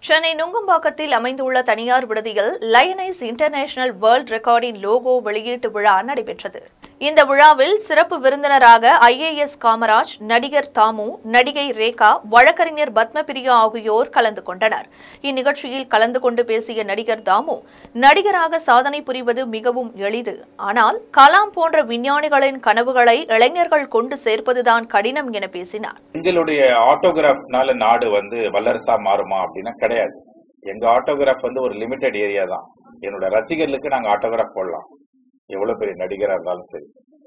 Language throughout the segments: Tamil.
சென்னை நுங்கம்பாக்கத்தில் அமைந்துள்ள தனியார் விடுதியில் லயனைஸ் இன்டர்நேஷனல் வேர்ல்ட் ரெக்கார்டின் லோகோ வெளியீட்டு விழா நடைபெற்றது இந்த விழாவில் சிறப்பு விருந்தினராக ஐஏஎஸ் காமராஜ் நடிகர் தாமு நடிகை ரேகா வழக்கறிஞர் பத்மபிரியா ஆகியோர் கலந்து கொண்டனர் இந்நிகழ்ச்சியில் கலந்து கொண்டு பேசிய நடிகர் தாமு நடிகராக சாதனை புரிவது மிகவும் எளிது ஆனால் கலாம் போன்ற விஞ்ஞானிகளின் கனவுகளை இளைஞர்கள் கொண்டு சேர்ப்பதுதான் கடினம் என பேசினார் எங்களுடைய ஆட்டோகிராஃப்னால நாடு வந்து வல்லரசா மாறுமா அப்படின்னா கிடையாது எங்க ஆட்டோகிராஃப் வந்து ஒரு லிமிடெட் ஏரியா தான் என்னோட ரசிகர்களுக்கு நாங்க ஆட்டோகிராஃப் போடலாம் எவ்வளவு பெரிய நடிகரா இருந்தாலும் சரி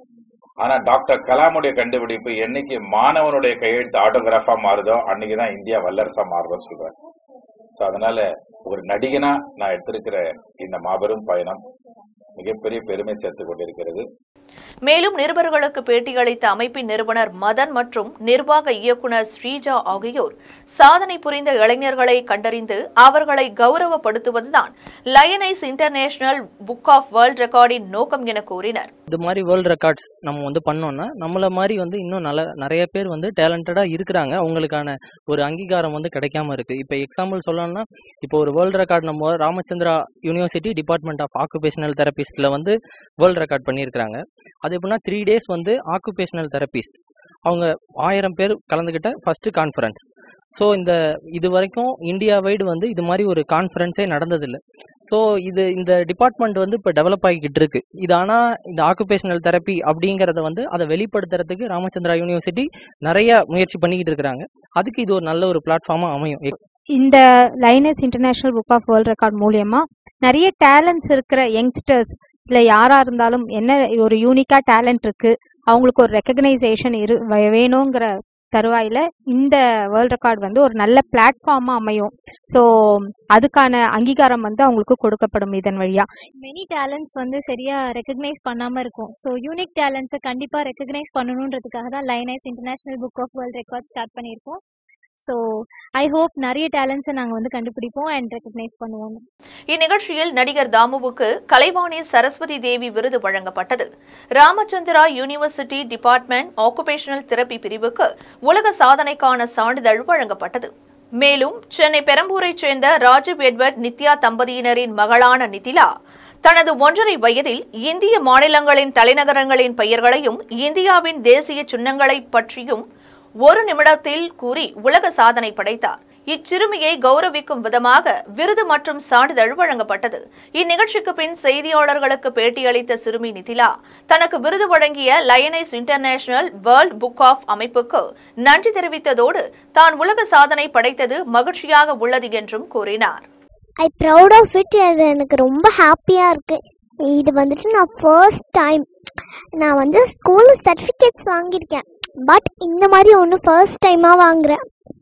ஆனா டாக்டர் கலாமுடைய கண்டுபிடிப்பு என்னைக்கு மாணவனுடைய கையெழுத்து ஆட்டோகிராஃபா மாறுதோ அன்னைக்குதான் இந்தியா வல்லரசா மாறுதோன்னு சொல்றாரு சோ அதனால ஒரு நடிகனா நான் எடுத்திருக்கிற இந்த மாபெரும் பயணம் மிகப்பெரிய பெருமை சேர்த்துக் கொண்டிருக்கிறது மேலும் நிருபர்களுக்கு பேட்டியளித்த அமைப்பின் நிறுவனர் மதன் மற்றும் நிர்வாக இயக்குநர் ஸ்ரீஜா ஆகியோர் சாதனை புரிந்த இளைஞர்களை கண்டறிந்து அவர்களை கௌரவப்படுத்துவதுதான் Lionize international book of world ரெக்கார்டின் நோக்கம் என கூறினர் இது மாதிரி வேர்ல்டு ரெக்கார்ட்ஸ் நம்ம வந்து பண்ணோம்னா நம்மள மாதிரி வந்து இன்னும் நல்ல நிறைய பேர் வந்து டேலண்டடாக இருக்கிறாங்க அவங்களுக்கான ஒரு அங்கீகாரம் வந்து கிடைக்காம இருக்கு இப்போ எக்ஸாம்பிள் சொல்லணும்னா இப்போ ஒரு வேர்ல்டு ரெக்கார்ட் நம்ம Ramachandra university department of occupational தெரபிஸ்ட்ல வந்து வேர்ல்டு ரெக்கார்ட் பண்ணியிருக்கிறாங்க அது எப்படின்னா த்ரீ டேஸ் வந்து ஆக்குபேஷனல் தெரபிஸ்ட் அவங்க ஆயிரம் பேர் கலந்துக்கிட்ட ஃபர்ஸ்ட் கான்ஃபரன்ஸ் ஸோ இந்த இது வரைக்கும் இந்தியா வைடு வந்து இது மாதிரி ஒரு கான்ஃபரன்ஸே நடந்ததில்லை ஸோ இது இந்த டிபார்ட்மெண்ட் வந்து இப்போ டெவலப் ஆகிக்கிட்டு இருக்கு இது ஆனால் இந்த ஆக்குபேஷனல் தெரப்பி அப்படிங்கிறத வந்து அதை வெளிப்படுத்துறதுக்கு ராமச்சந்திரா யூனிவர்சிட்டி நிறைய முயற்சி பண்ணிக்கிட்டு இருக்கிறாங்க அதுக்கு இது ஒரு நல்ல ஒரு பிளாட்ஃபார்மாக அமையும் இந்த Lions International book of World Record மூலியமா நிறைய டேலண்ட்ஸ் இருக்கிற யங்ஸ்டர்ஸ் இல்லை யாரா இருந்தாலும் என்ன ஒரு யூனிக்கா டேலண்ட் இருக்கு அவங்களுக்கு ஒரு ரெக்கக்னைசேஷன் இரு வே- வேணுங்கிற தருவாயில இந்த வேர்ல்ட் ரெக்கார்ட் வந்து ஒரு நல்ல பிளாட்ஃபார்மா அமையும் ஸோ அதுக்கான அங்கீகாரம் வந்து அவங்களுக்கு கொடுக்கப்படும் இதன் வழியா மெனி டேலண்ட்ஸ் வந்து சரியா ரெக்கக்னைஸ் பண்ணாம இருக்கும் ஸோ யூனிக் டேலண்ட்ஸை கண்டிப்பா ரெக்கக்னைஸ் பண்ணணுன்றதுக்காக தான் Lions International book of World Record start பண்ணியிருக்கோம் ஸோ ஐ ஹோப் நிறைய டேலண்ட்ஸை நாங்கள் வந்து கண்டுபிடிப்போம் அண்ட் ரெக்கக்னைஸ் பண்ணுவோம் இந்நிகழ்ச்சியில் நடிகர் தாமுவுக்கு கலைவாணி சரஸ்வதி தேவி விருது வழங்கப்பட்டது Ramachandra university department occupational therapy பிரிவுக்கு உலக சாதனைக்கான சான்றிதழ் வழங்கப்பட்டது மேலும் சென்னை பெரம்பூரைச் சேர்ந்த ராஜீவ் எட்வர்ட் நித்யா தம்பதியினரின் மகளான நிதிலா தனது ஒன்றரை வயதில் இந்திய மாநிலங்களின் தலைநகரங்களின் பெயர்களையும் இந்தியாவின் தேசிய சின்னங்களை பற்றியும் ஒரு நிமிடத்தில் கூறி உலக சாதனை படைத்தார் இச்சிறுமியை கௌரவிக்கும் விதமாக விருது மற்றும் சான்றிதழ் வழங்கப்பட்டது இந்நிகழ்ச்சிக்கு பின் செய்தியாளர்களுக்கு பேட்டியளித்த சிறுமி நிதிலா தனக்கு விருது வழங்கிய Lions international World Book of அமைப்புக்கு நன்றி தெரிவித்ததோடு தான் உலக சாதனை படைத்தது மகிழ்ச்சியாக உள்ளது என்றும் கூறினார் ஐ ப்ரௌட் ஆஃப் இட் அது எனக்கு ரொம்ப ஹாப்பியாக இருக்குது இது வந்துட்டு நான் ஃபர்ஸ்ட் டைம் நான் வந்து ஸ்கூலில் சர்டிஃபிகேட்ஸ் வாங்கியிருக்கேன் பட் இந்த மாதிரி ஒன்று ஃபர்ஸ்ட் டைமாக வாங்குறேன்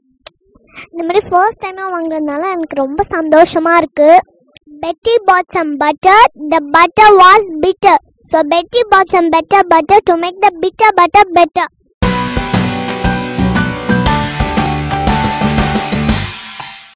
இந்த மாதிரி ஃபர்ஸ்ட் டைமாக வாங்குறதுனால எனக்கு ரொம்ப சந்தோஷமாக இருக்குது Betty bought some butter the butter was bitter so Betty bought some better butter to make the bitter butter better